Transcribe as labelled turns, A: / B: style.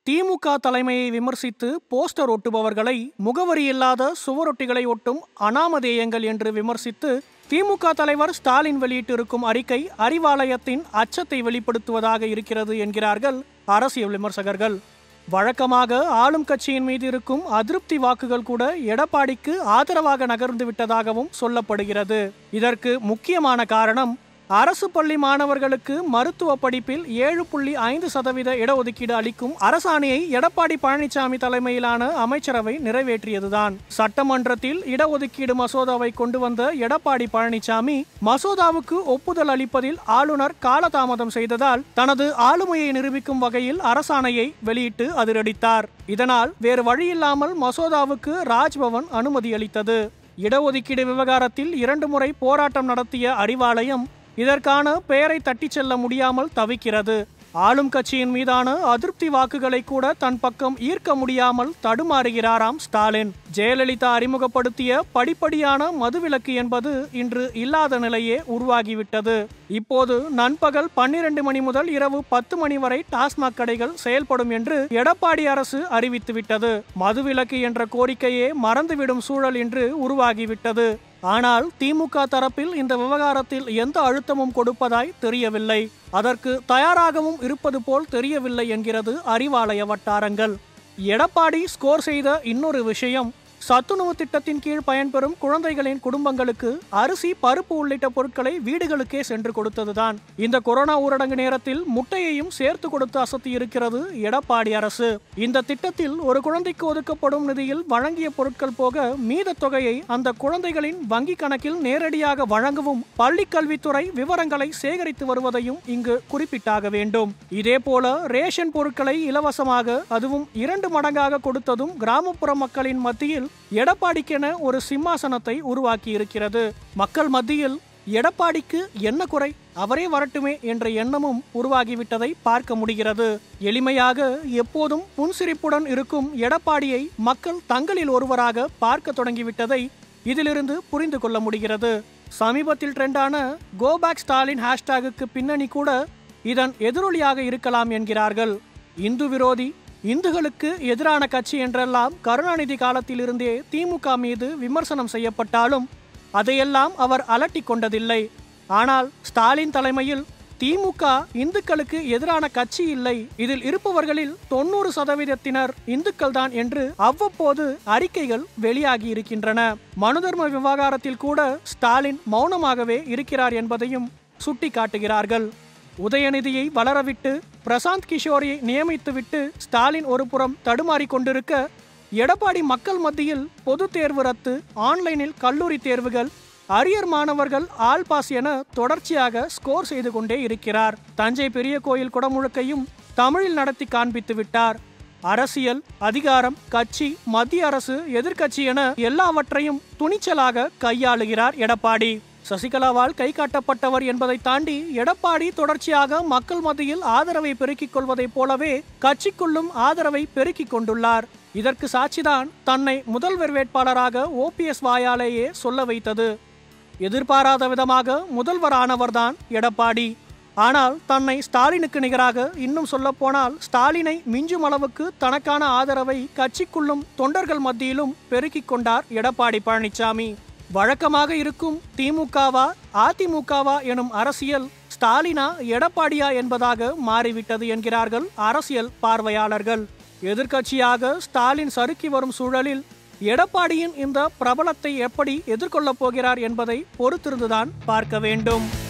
A: திமுக தலைமையை விமர்சித்து போஸ்டர் ஒட்டுபவர்களை முகவரி இல்லாத சுவரொட்டிகளை ஒட்டும் அனாமதேயங்கள் என்று விமர்சித்து திமுக தலைவர் ஸ்டாலின் வெளியிட்டிருக்கும் அறிக்கை அறிவாலயத்தின் அச்சத்தை வெளிப்படுத்துவதாக இருக்கிறது என்கிறார்கள் அரசியல் விமர்சகர்கள் வழக்கமாக ஆளும் கட்சியின் மீது இருக்கும் அதிருப்தி வாக்குகள் கூட எடப்பாடிக்கு ஆதரவாக நகர்ந்து விட்டதாகவும் சொல்லப்படுகிறது இதற்கு முக்கியமான காரணம் அரசு பள்ளி மாணவர்களுக்கு மருத்துவ படிப்பில் ஏழு புள்ளி ஐந்து சதவீத இடஒதுக்கீடு அளிக்கும் அரசாணையை எடப்பாடி பழனிசாமி தலைமையிலான அமைச்சரவை நிறைவேற்றியதுதான் சட்டமன்றத்தில் இடஒதுக்கீடு மசோதாவை கொண்டு வந்த எடப்பாடி பழனிசாமி மசோதாவுக்கு ஒப்புதல் அளிப்பதில் ஆளுநர் காலதாமதம் செய்ததால் தனது ஆளுமையை நிரூபிக்கும் வகையில் அரசாணையை வெளியிட்டு அதிரடித்தார் இதனால் வேறு வழியில்லாமல் மசோதாவுக்கு ராஜ்பவன் அனுமதி அளித்தது இடஒதுக்கீடு விவகாரத்தில் இரண்டு முறை போராட்டம் நடத்திய அறிவாலயம் இதற்கான பெயரை தட்டிச் செல்ல முடியாமல் தவிக்கிறது ஆளும் கட்சியின் மீதான அதிருப்தி வாக்குகளை கூட தன் பக்கம் ஈர்க்க முடியாமல் தடுமாறுகிறாராம் ஸ்டாலின் ஜெயலலிதா அறிமுகப்படுத்திய படிப்படியான மதுவிலக்கு என்பது இன்று இல்லாத நிலையே உருவாகிவிட்டது இப்போது நண்பகல் பன்னிரண்டு மணி முதல் இரவு பத்து மணி வரை டாஸ்மாக் கடைகள் செயல்படும் என்று எடப்பாடி அரசு அறிவித்துவிட்டது மதுவிலக்கு என்ற கோரிக்கையே மறந்துவிடும் சூழல் இன்று உருவாகிவிட்டது ஆனால் திமுக தரப்பில் இந்த விவகாரத்தில் எந்த அழுத்தமும் கொடுப்பதாய் தெரியவில்லை அதற்கு தயாராகவும் இருப்பது போல் தெரியவில்லை என்கிறது அறிவாலய வட்டாரங்கள் எடப்பாடி ஸ்கோர் செய்த இன்னொரு விஷயம் சத்துணவு திட்டத்தின் கீழ் பயன்பெறும் குழந்தைகளின் குடும்பங்களுக்கு அரிசி பருப்பு உள்ளிட்ட பொருட்களை வீடுகளுக்கே சென்று கொடுத்ததுதான் இந்த கொரோனா ஊரடங்கு நேரத்தில் முட்டையையும் சேர்த்து கொடுத்து அசத்தி இருக்கிறது எடப்பாடி அரசு இந்த திட்டத்தில் ஒரு குழந்தைக்கு ஒதுக்கப்படும் நிதியில் வழங்கிய பொருட்கள் போக மீத தொகையை அந்த குழந்தைகளின் வங்கி கணக்கில் நேரடியாக வழங்கவும் பள்ளிக் கல்வித்துறை விவரங்களை சேகரித்து வருவதையும் இங்கு குறிப்பிட்டாக வேண்டும் இதேபோல ரேஷன் பொருட்களை இலவசமாக அதுவும் இரண்டு மடங்காக கொடுத்ததும் கிராமப்புற மக்களின் மத்தியில் எடப்பாடிக்கென ஒரு சிம்மாசனத்தை உருவாக்கி இருக்கிறது மக்கள் மத்தியில் எடப்பாடிக்கு என்ன குறை அவரே வரட்டுமே என்ற எண்ணமும் உருவாகிவிட்டதை பார்க்க முடிகிறது எளிமையாக எப்போதும் புன்சிரிப்புடன் இருக்கும் எடப்பாடியை மக்கள் தங்களில் ஒருவராக பார்க்க தொடங்கிவிட்டதை இதிலிருந்து புரிந்து கொள்ள முடிகிறது சமீபத்தில் ட்ரெண்டான கோபேக் ஸ்டாலின் ஹேஷ்டேகுக்கு பின்னணி கூட இதன் எதிரொலியாக இருக்கலாம் என்கிறார்கள் இந்து விரோதி இந்துக்களுக்கு எதிரான கட்சி என்றெல்லாம் கருணாநிதி காலத்திலிருந்தே திமுக மீது விமர்சனம் செய்யப்பட்டாலும் அதையெல்லாம் அவர் அலட்டி கொண்டதில்லை ஆனால் ஸ்டாலின் தலைமையில் திமுக இந்துக்களுக்கு எதிரான கட்சி இல்லை இதில் இருப்பவர்களில் தொண்ணூறு சதவீதத்தினர் இந்துக்கள் தான் என்று அவ்வப்போது அறிக்கைகள் வெளியாகி இருக்கின்றன மனுதர்ம விவகாரத்தில் கூட ஸ்டாலின் மௌனமாகவே இருக்கிறார் என்பதையும் சுட்டிக்காட்டுகிறார்கள் உதயநிதியை வளரவிட்டு பிரசாந்த் கிஷோரை நியமித்துவிட்டு ஸ்டாலின் ஒரு புறம் தடுமாறிக் கொண்டிருக்க எடப்பாடி மக்கள் மத்தியில் பொது தேர்வு ரத்து ஆன்லைனில் கல்லூரி தேர்வுகள் அரியர் மாணவர்கள் ஆல் பாஸ் என தொடர்ச்சியாக ஸ்கோர் செய்து கொண்டே இருக்கிறார் தஞ்சை பெரிய கோயில் குடமுழுக்கையும் தமிழில் நடத்தி காண்பித்து விட்டார் அரசியல் அதிகாரம் கட்சி மத்திய அரசு எதிர்க்கட்சி என எல்லாவற்றையும் துணிச்சலாக கையாளுகிறார் எடப்பாடி சசிகலாவால் கை காட்டப்பட்டவர் என்பதை தாண்டி எடப்பாடி தொடர்ச்சியாக மக்கள் மத்தியில் ஆதரவை பெருக்கிக் கொள்வதைப் போலவே கட்சிக்குள்ளும் ஆதரவை பெருக்கிக் கொண்டுள்ளார் இதற்கு சாட்சிதான் தன்னை முதல்வர் வேட்பாளராக ஓபிஎஸ் வாயாலேயே சொல்ல வைத்தது எதிர்பாராத விதமாக முதல்வரானவர்தான் எடப்பாடி ஆனால் தன்னை ஸ்டாலினுக்கு நிகராக இன்னும் சொல்லப்போனால் ஸ்டாலினை மிஞ்சும் அளவுக்கு தனக்கான ஆதரவை கட்சிக்குள்ளும் தொண்டர்கள் மத்தியிலும் பெருக்கிக் கொண்டார் எடப்பாடி பழனிசாமி வழக்கமாக இருக்கும் திமுகவா அதிமுகவா எனும் அரசியல் ஸ்டாலினா எடப்பாடியா என்பதாக மாறிவிட்டது என்கிறார்கள் அரசியல் பார்வையாளர்கள் எதிர்க்கட்சியாக ஸ்டாலின் சறுக்கி வரும் சூழலில் எடப்பாடியின் இந்த பிரபலத்தை எப்படி எதிர்கொள்ளப் போகிறார் என்பதை பொறுத்திருந்துதான் பார்க்க வேண்டும்